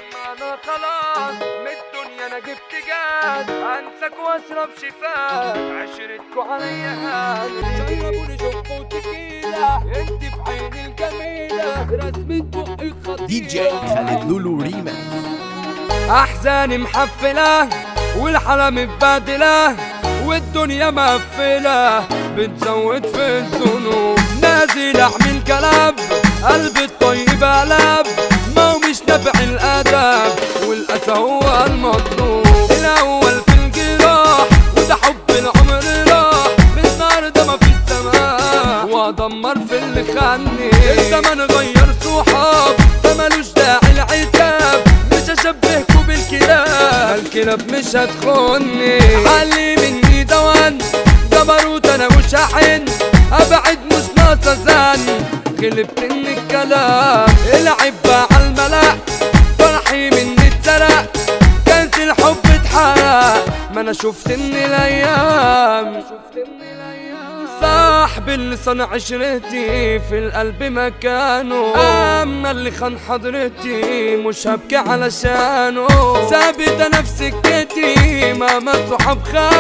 انا خلاص من الدنيا انا جبت جاز انساك واشرب شفاء عشرتكوا عليا هاني شربوني شوكة وتكيلة انت في عيني الجميلة رسمة بقي خطيرة دي جي خالد لولو ريماكس احزاني محفلة والحالة متبادلة والدنيا مقفلة بتزود في الذنوب نازل اعمل كلام قلبي الطيب قلب ما هو مش نافع الادب والاسى هو المطلوب الاول في الجراح وده حب العمر راح من النهارده ما في السماء وادمر في اللي خاني الزمن غير صحاب فمالوش داعي العتاب مش اشبهكوا بالكلاب الكلاب مش هتخوني علي مني دوان جبروت انا مش هحن ابعد مش ناقصه زن غلبت من الكلام العب بقى على الملأ فرحي مني اتسرق كانت الحب اتحرق ما انا شفت ان الايام شفت ان الايام صاحبي اللي صنع عشرتي في القلب مكانه اما اللي خان حضرتي مش هبكي علشانه ثابت انا في سكتي مهما الصحاب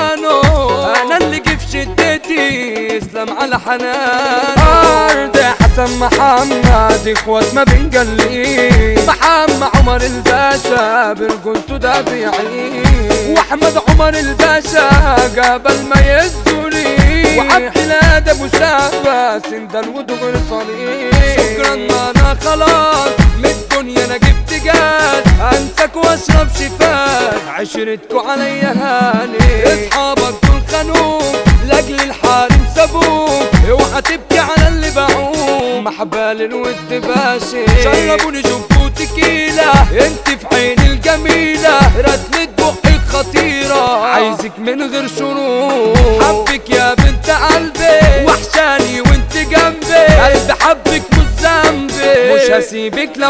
خانوا انا اللي جه في شدتي اسلام على حنان ارض حسن محمد اخوات ما بنجلي محمد عمر الباشا برجولته ده بيعيش واحمد عمر الباشا جبل ما يزوري وعبد الهادي ابو شابه سندان ودغري صريح شكرا ما انا خلاص من الدنيا انا جبت جاد انساك واشرب شفاك عشرتكوا عليا هاني اصحابك دول خانوك لاجل الحارم سابوك اوعى تبكي على اللي باعوك محبال الود باشي شربوني جبو تكيلة انت في عيني الجميلة رسمة بقك خطيرة عايزك من غير شروط حبك يا بنت قلبي وحشاني وانت جنبي قلبي حبك مش ذنبي مش هسيبك لو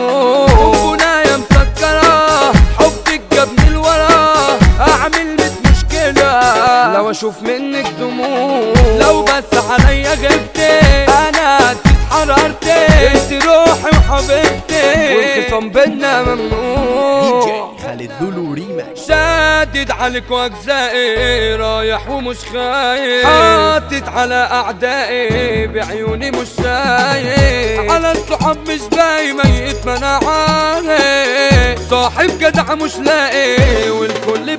عالموت يا مسكرة حبك جابني لورا اعمل ميت مشكلة لو اشوف منك دموع لو بس عليا غبتي انا اتحررتي انت روحي وحبيبتي والخصام بينا دي ممنوع جي خالد لولو ريماكس شادد عليك واجزائي رايح ومش خايف حاطط على اعدائي بعيوني مش شايف على الصحاب مش باقي ميت ما انا عارف صاحب جدع مش لاقي والكل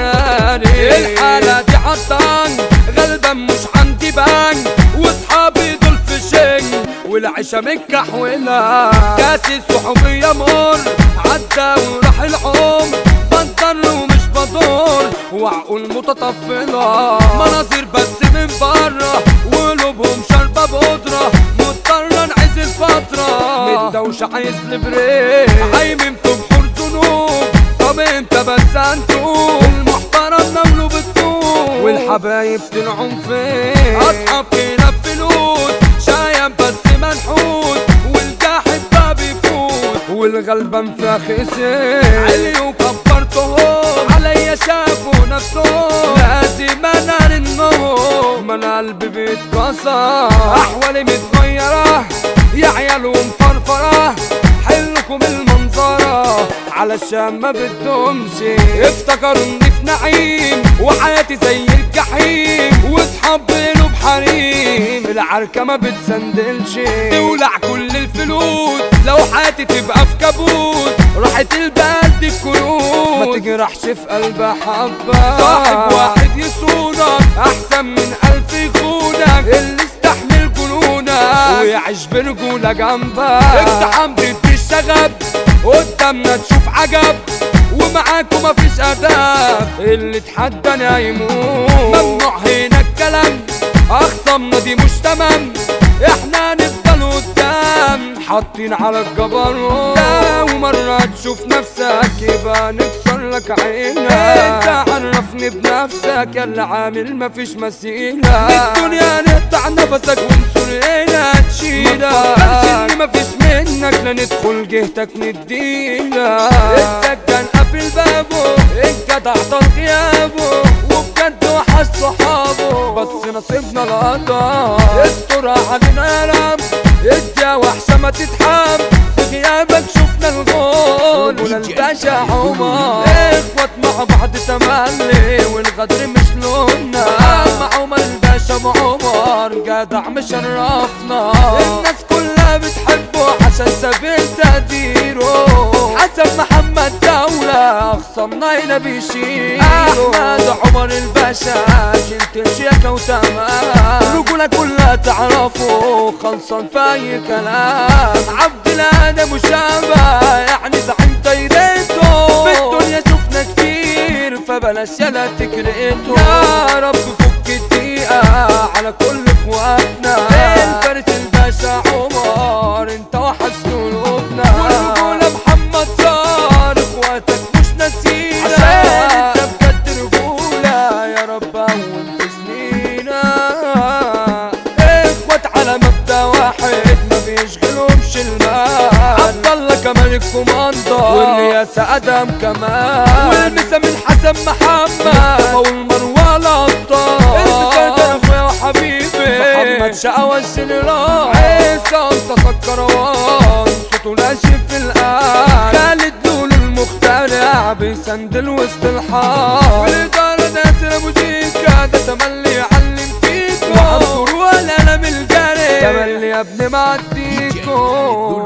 بكاري الحالة دي عطان غالبا مش عندي بان واصحابي دول في شنج والعيشة متكحولة كاس الصحوبية مر عدى وراح العمر بنطر ومش بدور وعقول متطفلة مناظر بس من بره وقلوبهم شاربة بودرة مضطر انعزل فترة متدوش عايز البريك عايممتوا بحور ذنوب طب امتى بس انتوا المحترم نملوا بالطول والحبايب طلعوا فين اصحاب كده بفلوس شايب بس منحوس والجاحد بقى بيفوت والغلبان فيها خسر علي وكبرتهم عليا شافوا نفسهم لازم انا ارنهم ما انا قلبي بيتكسر احوالي متغيره يا عيال ومفرفره حلكم المنظرة علشان ما بدهمش افتكروا اني في نعيم وحياتي زي الجحيم واصحاب بينه بحريم العركة ما بتسندلش تولع كل الفلوس لو حياتي تبقى في كابوس راحت البال دي الكروت ما تجرحش في قلب حبة صاحب واحد يصونك احسن من الف يخونك اللي استحمل جنونك ويعيش برجولة جنبك اقتحام ضد الشغب قدامنا تشوف عجب ومعاكوا مفيش اداب اللي اتحدى هيموت ممنوع هنا الكلام اخصامنا دي مش تمام احنا نفضل قدام حاطين على الجبروت ده ومرة تشوف نفسك يبقى نكسر لك عينك انت عرفني بنفسك يا اللي عامل مفيش مثيلة الدنيا نقطع نفسك ونسور هنا تشيلك اني مفيش منك لا ندخل جهتك نديلك السكن قافل بابه الجدع طال غيابه وبجد وحش صحابه بس نصيبنا القطع استر علينا يا رب ادي وحشة ما تتحب في غيابك شفنا الغور ولا الباشا عمر اخوات مع بعض تملي والغدر مش لوننا مع عمر الباشا ابو عمر جدع مشرفنا الناس كلها بتحبه عشان سبيل تقديره حسن محمد دولة أخصمنا هنا بيشيله أحمد عمر الباشا شلت الشيكة وتمام رجولة كلها تعرفه خلصان في أي كلام عبد الآدم وشابة يعني زعيم دايرته في الدنيا شفنا كتير فبلاش يلا تكرهته يا رب فك الدقيقة على كل اخواتنا الفارس الباشا عمر انت وحشت قلوبنا والرجولة محمد صار اخواتك مش ناسينا عشان انت بجد رجولة يا رب اول في سنينا اخوات على مبدأ واحد ما بيشغلهمش المال عبد الله كمال الكوماندر والرئاسة ادم كمان والمسا من حسن محمد والمروة الابطال المسا ده اخويا وحبيبي محمد شقوى الجنرال عيسى سكروان صوته ناشف في القلب خالد لولو المخترع بيسندل وسط الحار والإدارة ناصر أبو شيكا ده تملي يعلم فيكو وعبدور ولا أنا من الجري تملي يا ابني معديكو